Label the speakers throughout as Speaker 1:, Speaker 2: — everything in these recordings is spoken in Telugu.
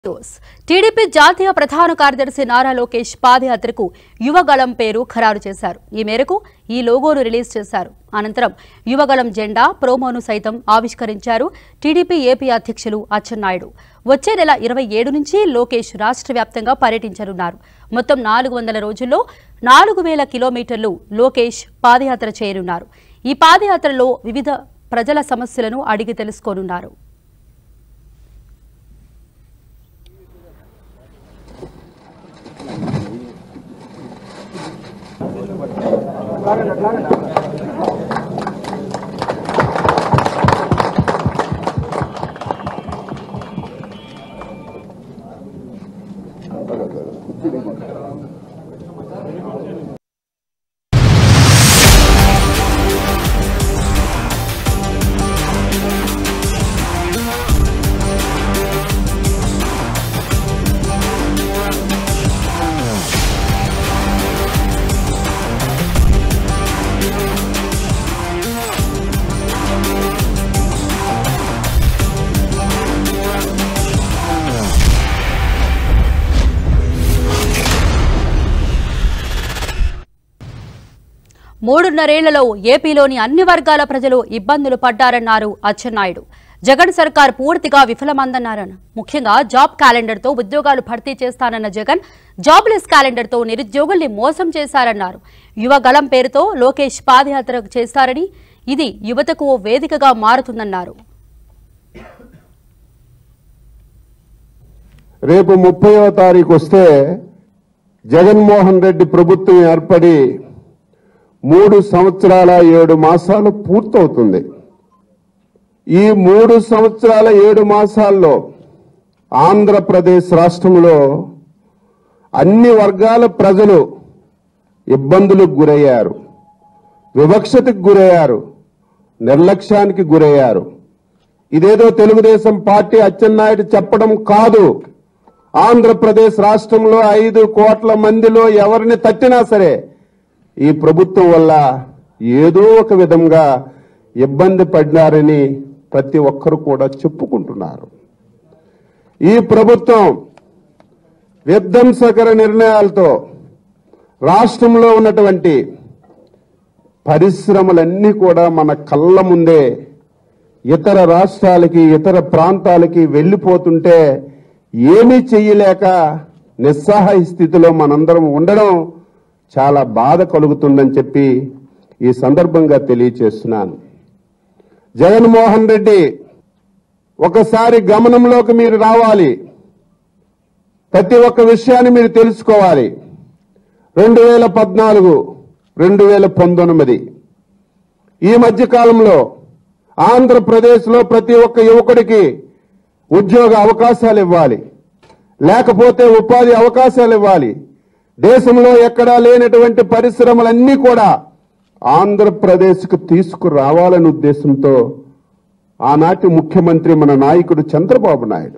Speaker 1: న్యూస్. టీడీపీ జాతీయ ప్రధాన కార్యదర్శి నారా లోకేష్ పాదయాత్రకు యువగళం పేరు ఖరారు చేశారు ఈ మేరకు ఈ లోగోను రిలీజ్ చేశారు అనంతరం యువగళం జెండా ప్రోమోను సైతం ఆవిష్కరించారు టీడీపీ ఏపీ అధ్యక్షులు అచ్చెన్నాయుడు వచ్చే నెల ఇరవై ఏడు నుంచి లోకేష్ రాష్ట్ర వ్యాప్తంగా పర్యటించనున్నారు మొత్తం నాలుగు వందల రోజుల్లో నాలుగు వేల కిలోమీటర్లు లోకేష్ పాదయాత్ర చేయనున్నారు ఈ పాదయాత్రలో వివిధ ప్రజల సమస్యలను అడిగి తెలుసుకోనున్నారు మూడున్నరేళ్లలో ఏపీలోని అన్ని వర్గాల ప్రజలు ఇబ్బందులు పడ్డారన్నారు అచ్చెన్నాయుడు జగన్ సర్కార్ పూర్తిగా విఫలమందన్నారని ముఖ్యంగా జాబ్ క్యాలెండర్తో ఉద్యోగాలు భర్తీ చేస్తానన్న జగన్ జాబ్లెస్ క్యాలెండర్తో నిరుద్యోగుల్ని మోసం చేశారన్నారు యువ గళం పేరుతో లోకేష్ పాదయాత్ర చేస్తారని ఇది యువతకు ఓ వేదికగా మారుతుందన్నారు
Speaker 2: రేపు ముప్పైవ తారీఖు వస్తే జగన్మోహన్ రెడ్డి ప్రభుత్వం ఏర్పడి మూడు సంవత్సరాల ఏడు మాసాలు పూర్తవుతుంది ఈ మూడు సంవత్సరాల ఏడు మాసాల్లో ఆంధ్రప్రదేశ్ రాష్ట్రంలో అన్ని వర్గాల ప్రజలు ఇబ్బందులకు గురయ్యారు వివక్షతకు గురయ్యారు నిర్లక్ష్యానికి గురయ్యారు ఇదేదో తెలుగుదేశం పార్టీ అచ్చెన్నాయుడు చెప్పడం కాదు ఆంధ్రప్రదేశ్ రాష్ట్రంలో ఐదు కోట్ల మందిలో ఎవరిని తట్టినా సరే ఈ ప్రభుత్వం వల్ల ఏదో ఒక విధంగా ఇబ్బంది పడినారని ప్రతి ఒక్కరు కూడా చెప్పుకుంటున్నారు ఈ ప్రభుత్వం విధ్వంసకర నిర్ణయాలతో రాష్ట్రంలో ఉన్నటువంటి పరిశ్రమలన్నీ కూడా మన కళ్ళ ముందే ఇతర రాష్ట్రాలకి ఇతర ప్రాంతాలకి వెళ్ళిపోతుంటే ఏమీ చెయ్యలేక నిస్సహాయ స్థితిలో మనందరం ఉండడం చాలా బాధ కలుగుతుందని చెప్పి ఈ సందర్భంగా తెలియచేస్తున్నాను జగన్మోహన్ రెడ్డి ఒకసారి గమనంలోకి మీరు రావాలి ప్రతి ఒక్క విషయాన్ని మీరు తెలుసుకోవాలి రెండు వేల పద్నాలుగు రెండు వేల పంతొమ్మిది ఈ మధ్య కాలంలో ఆంధ్రప్రదేశ్లో ప్రతి ఒక్క యువకుడికి ఉద్యోగ అవకాశాలు ఇవ్వాలి లేకపోతే ఉపాధి అవకాశాలు ఇవ్వాలి దేశంలో ఎక్కడా లేనటువంటి పరిశ్రమలన్నీ కూడా ఆంధ్రప్రదేశ్కు తీసుకురావాలనే ఉద్దేశంతో ఆనాటి ముఖ్యమంత్రి మన నాయకుడు చంద్రబాబు నాయుడు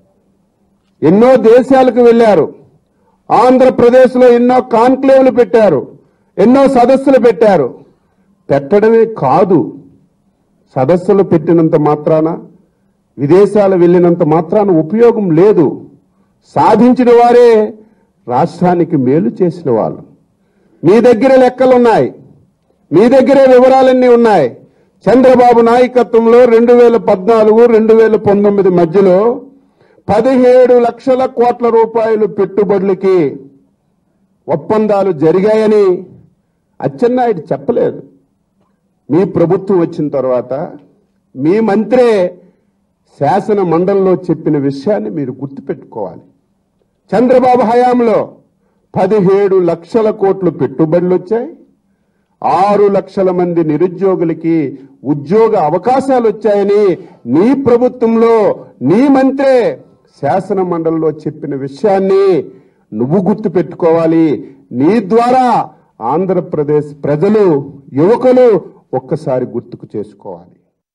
Speaker 2: ఎన్నో దేశాలకు వెళ్లారు ఆంధ్రప్రదేశ్లో ఎన్నో కాన్క్లేవ్లు పెట్టారు ఎన్నో సదస్సులు పెట్టారు పెట్టడమే కాదు సదస్సులు పెట్టినంత మాత్రాన విదేశాలు వెళ్ళినంత మాత్రాన ఉపయోగం లేదు సాధించిన వారే రాష్ట్రానికి మేలు చేసిన వాళ్ళు మీ దగ్గర లెక్కలున్నాయి మీ దగ్గరే వివరాలన్నీ ఉన్నాయి చంద్రబాబు నాయకత్వంలో రెండు వేల పద్నాలుగు రెండు వేల పంతొమ్మిది మధ్యలో పదిహేడు లక్షల కోట్ల రూపాయలు పెట్టుబడులకి ఒప్పందాలు జరిగాయని అచ్చెన్నాయుడు చెప్పలేదు మీ ప్రభుత్వం వచ్చిన తర్వాత మీ మంత్రే శాసన మండలిలో చెప్పిన విషయాన్ని మీరు గుర్తుపెట్టుకోవాలి చంద్రబాబు హయాంలో పదిహేడు లక్షల కోట్లు పెట్టుబడులు వచ్చాయి ఆరు లక్షల మంది నిరుద్యోగులకి ఉద్యోగ అవకాశాలు వచ్చాయని నీ ప్రభుత్వంలో నీ మంత్రే శాసన మండలిలో చెప్పిన విషయాన్ని నువ్వు గుర్తు పెట్టుకోవాలి నీ ద్వారా ఆంధ్రప్రదేశ్ ప్రజలు యువకులు ఒక్కసారి గుర్తుకు చేసుకోవాలి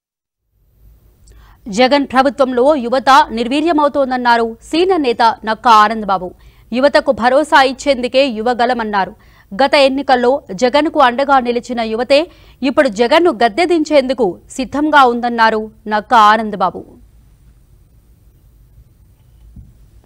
Speaker 1: జగన్ ప్రభుత్వంలో యువత నిర్వీర్యమవుతోందన్నారు సీనియర్ నేత నక్కా ఆనందబాబు యువతకు భరోసా ఇచ్చేందుకే యువగలమన్నారు గత ఎన్నికల్లో జగన్కు అండగా నిలిచిన యువతే ఇప్పుడు జగన్ను గద్దె దించేందుకు సిద్ధంగా ఉందన్నారు నక్కా ఆనందబాబు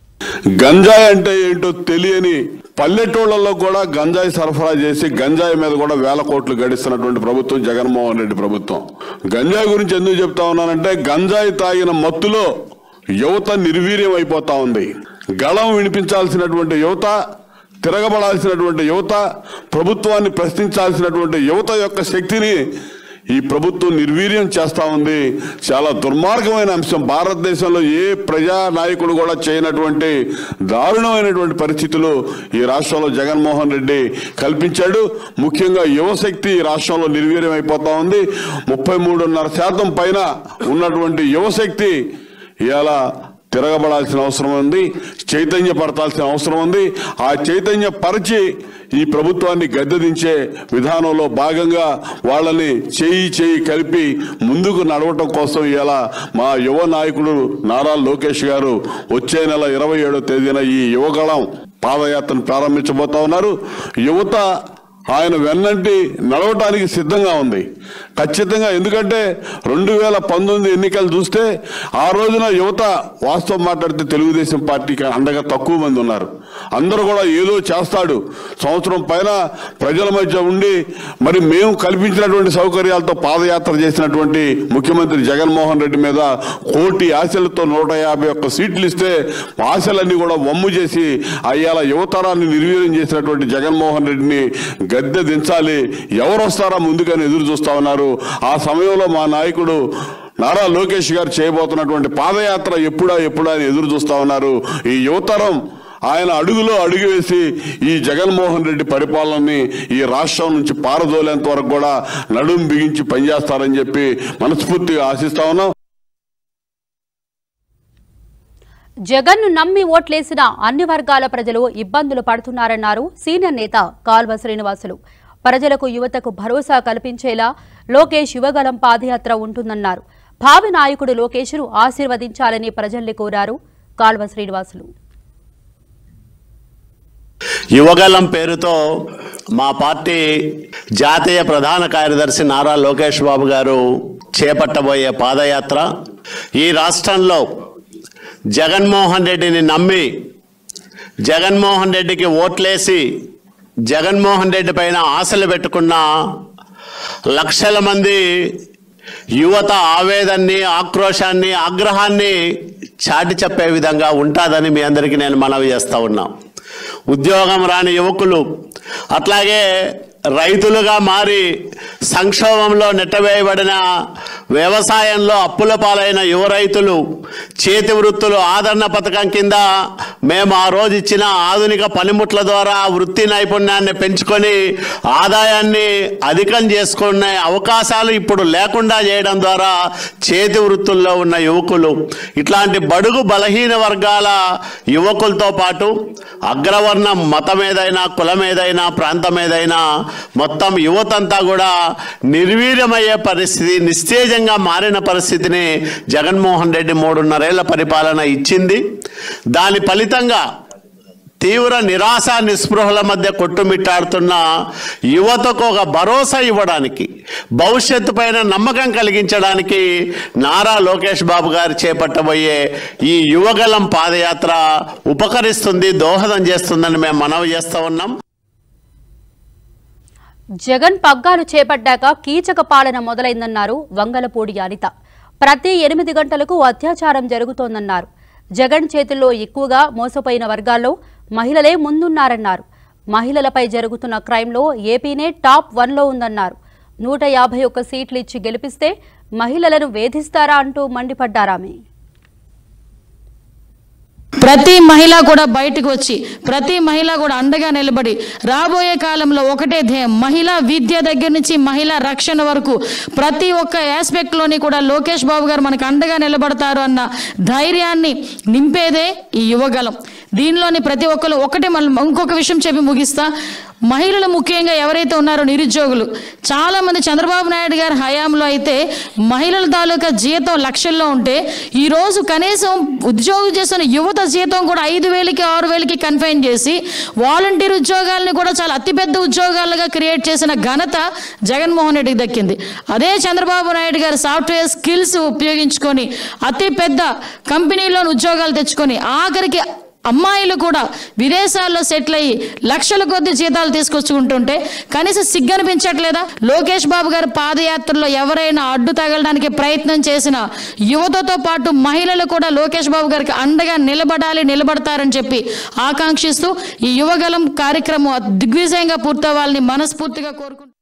Speaker 3: గంజాయి అంటే ఏంటో తెలియని పల్లెటూళ్ళలో కూడా గంజాయి సరఫరా చేసి గంజాయి మీద కూడా వేల కోట్లు గడిస్తున్నటువంటి ప్రభుత్వం జగన్మోహన్ రెడ్డి ప్రభుత్వం గంజాయి గురించి ఎందుకు చెప్తా ఉన్నానంటే గంజాయి తాగిన మత్తులో యువత నిర్వీర్యం అయిపోతా ఉంది గళం వినిపించాల్సినటువంటి యువత తిరగబడాల్సినటువంటి యువత ప్రభుత్వాన్ని ప్రశ్నించాల్సినటువంటి యువత యొక్క శక్తిని ఈ ప్రభుత్వం నిర్వీర్యం చేస్తా ఉంది చాలా దుర్మార్గమైన అంశం భారతదేశంలో ఏ ప్రజా నాయకుడు కూడా చేయనటువంటి దారుణమైనటువంటి పరిస్థితులు ఈ రాష్ట్రంలో జగన్మోహన్ రెడ్డి కల్పించాడు ముఖ్యంగా యువశక్తి ఈ రాష్ట్రంలో నిర్వీర్యం అయిపోతా ఉంది ముప్పై మూడున్నర శాతం పైన ఉన్నటువంటి యువశక్తి ఇలా తిరగబడాల్సిన అవసరం ఉంది చైతన్యపరచాల్సిన అవసరం ఉంది ఆ చైతన్య పరిచి ఈ ప్రభుత్వాన్ని గద్దెదించే విధానంలో భాగంగా వాళ్ళని చేయి చేయి కలిపి ముందుకు నడవటం కోసం ఇలా మా యువ నాయకుడు నారా లోకేష్ గారు వచ్చే నెల ఇరవై ఏడో తేదీన ఈ యువగళం పాదయాత్రను ప్రారంభించబోతా ఉన్నారు యువత ఆయన వెన్నంటి నడవటానికి సిద్ధంగా ఉంది ఖచ్చితంగా ఎందుకంటే రెండు వేల పంతొమ్మిది ఎన్నికలు చూస్తే ఆ రోజున యువత వాస్తవం మాట్లాడితే తెలుగుదేశం పార్టీకి అండగా తక్కువ మంది ఉన్నారు అందరూ కూడా ఏదో చేస్తాడు సంవత్సరం పైన ప్రజల మధ్య ఉండి మరి మేము కల్పించినటువంటి సౌకర్యాలతో పాదయాత్ర చేసినటువంటి ముఖ్యమంత్రి జగన్మోహన్ రెడ్డి మీద కోటి ఆశలతో నూట యాభై ఒక్క సీట్లు ఇస్తే ఆశలన్నీ కూడా వమ్ము చేసి అయ్యాల యువతరాన్ని నిర్వీర్యం చేసినటువంటి జగన్మోహన్ రెడ్డిని గద్దె దించాలి ఎవరు వస్తారా ముందుగానే ఎదురు చూస్తా ఉన్నారు ఆ సమయంలో మా నాయకుడు నారా లోకేష్ గారు చేయబోతున్నటువంటి పాదయాత్ర ఎప్పుడా ఎప్పుడా అని ఎదురు చూస్తా ఉన్నారు ఈ యువతరం ఆయన అడుగులో అడుగు వేసి ఈ జగన్మోహన్ రెడ్డి పరిపాలనని ఈ రాష్ట్రం నుంచి పారదోలేంత వరకు కూడా నడుం బిగించి పనిచేస్తారని చెప్పి మనస్ఫూర్తిగా ఆశిస్తా ఉన్నాం
Speaker 1: జగన్ను నమ్మి ఓట్లేసిన అన్ని వర్గాల ప్రజలు ఇబ్బందులు పడుతున్నారన్నారు సీనియర్ నేత కాల్వ శ్రీనివాసులు ప్రజలకు యువతకు భరోసా కల్పించేలా లోకేష్ యువగలం పాదయాత్ర ఉంటుందన్నారు భావి నాయకుడు లోకేష్ను ఆశీర్వదించాలని ప్రజల్ని కోరారు కాల్వ శ్రీనివాసులు
Speaker 4: యువగలం పేరుతో మా పార్టీ జాతీయ ప్రధాన కార్యదర్శి నారా లోకేష్ బాబు గారు చేపట్టబోయే పాదయాత్ర ఈ రాష్ట్రంలో జగన్మోహన్ రెడ్డిని నమ్మి జగన్మోహన్ రెడ్డికి ఓట్లేసి జగన్మోహన్ రెడ్డి పైన ఆశలు పెట్టుకున్న లక్షల మంది యువత ఆవేదన్ని ఆక్రోశాన్ని ఆగ్రహాన్ని చాటి చెప్పే విధంగా ఉంటుందని మీ అందరికీ నేను మనవి చేస్తా ఉన్నా ఉద్యోగం రాని యువకులు అట్లాగే రైతులుగా మారి సంక్షోభంలో నెట్టవేయబడిన వ్యవసాయంలో అప్పుల పాలైన యువ రైతులు చేతి వృత్తులు ఆదరణ పథకం కింద మేము ఆ రోజు ఇచ్చిన ఆధునిక పనిముట్ల ద్వారా వృత్తి నైపుణ్యాన్ని పెంచుకొని ఆదాయాన్ని అధికం చేసుకునే అవకాశాలు ఇప్పుడు లేకుండా చేయడం ద్వారా చేతి వృత్తుల్లో ఉన్న యువకులు ఇట్లాంటి బడుగు బలహీన వర్గాల యువకులతో పాటు అగ్రవర్ణం మతం ఏదైనా కులం ఏదైనా ప్రాంతం ఏదైనా మొత్తం యువతంతా కూడా నిర్వీర్యమయ్యే పరిస్థితి నిస్తేజంగా మారిన పరిస్థితిని జగన్మోహన్ రెడ్డి మూడున్నరేళ్ల పరిపాలన ఇచ్చింది దాని ఫలితంగా తీవ్ర నిరాశ నిస్పృహల మధ్య కొట్టుమిట్టాడుతున్న యువతకు ఒక భరోసా ఇవ్వడానికి భవిష్యత్తు పైన నమ్మకం కలిగించడానికి నారా లోకేష్ బాబు గారు చేపట్టబోయే ఈ యువగలం పాదయాత్ర ఉపకరిస్తుంది దోహదం చేస్తుందని మేము మనవి చేస్తూ ఉన్నాం
Speaker 1: జగన్ పగ్గాలు చేపట్టాక కీచక పాలన మొదలైందన్నారు వంగలపూడి అనిత ప్రతి ఎనిమిది గంటలకు అత్యాచారం జరుగుతోందన్నారు జగన్ చేతుల్లో ఎక్కువగా మోసపోయిన వర్గాల్లో మహిళలే ముందున్నారన్నారు మహిళలపై జరుగుతున్న క్రైమ్లో ఏపీనే టాప్ వన్లో ఉందన్నారు నూట యాభై ఒక్క సీట్లు ఇచ్చి గెలిపిస్తే మహిళలను వేధిస్తారా అంటూ మండిపడ్డారామె
Speaker 5: ప్రతి మహిళ కూడా బయటకు వచ్చి ప్రతి మహిళ కూడా అండగా నిలబడి రాబోయే కాలంలో ఒకటే ధ్యేయం మహిళా విద్య దగ్గర నుంచి మహిళా రక్షణ వరకు ప్రతి ఒక్క ఆస్పెక్ట్లోని కూడా లోకేష్ బాబు గారు మనకు అండగా నిలబడతారు అన్న ధైర్యాన్ని నింపేదే ఈ యువగలం దీనిలోని ప్రతి ఒక్కరు ఒకటే మళ్ళీ ఇంకొక విషయం చెప్పి ముగిస్తా మహిళలు ముఖ్యంగా ఎవరైతే ఉన్నారో నిరుద్యోగులు చాలా మంది చంద్రబాబు నాయుడు గారి హయాంలో అయితే మహిళల తాలూకా జీతం లక్షల్లో ఉంటే ఈ రోజు కనీసం ఉద్యోగం చేస్తున్న యువత జీతం కూడా ఐదు వేలకి ఆరు వేలకి కన్ఫైన్ చేసి వాలంటీర్ ఉద్యోగాలను కూడా చాలా అతిపెద్ద ఉద్యోగాలుగా క్రియేట్ చేసిన ఘనత జగన్మోహన్ రెడ్డికి దక్కింది అదే చంద్రబాబు నాయుడు గారు సాఫ్ట్వేర్ స్కిల్స్ ఉపయోగించుకొని అతి పెద్ద కంపెనీలోని ఉద్యోగాలు తెచ్చుకొని ఆఖరికి అమ్మాయిలు కూడా విదేశాల్లో సెటిల్ అయ్యి లక్షల కొద్ది జీతాలు తీసుకొచ్చుకుంటుంటే కనీసం సిగ్గనిపించట్లేదా లోకేష్ బాబు గారి పాదయాత్రలో ఎవరైనా అడ్డు తగలడానికి ప్రయత్నం చేసిన యువతతో పాటు మహిళలు కూడా లోకేష్ బాబు గారికి అండగా నిలబడాలి నిలబడతారని చెప్పి ఆకాంక్షిస్తూ ఈ యువగలం కార్యక్రమం దిగ్విజయంగా పూర్తవ్వాలని మనస్ఫూర్తిగా కోరుకుంటున్నాను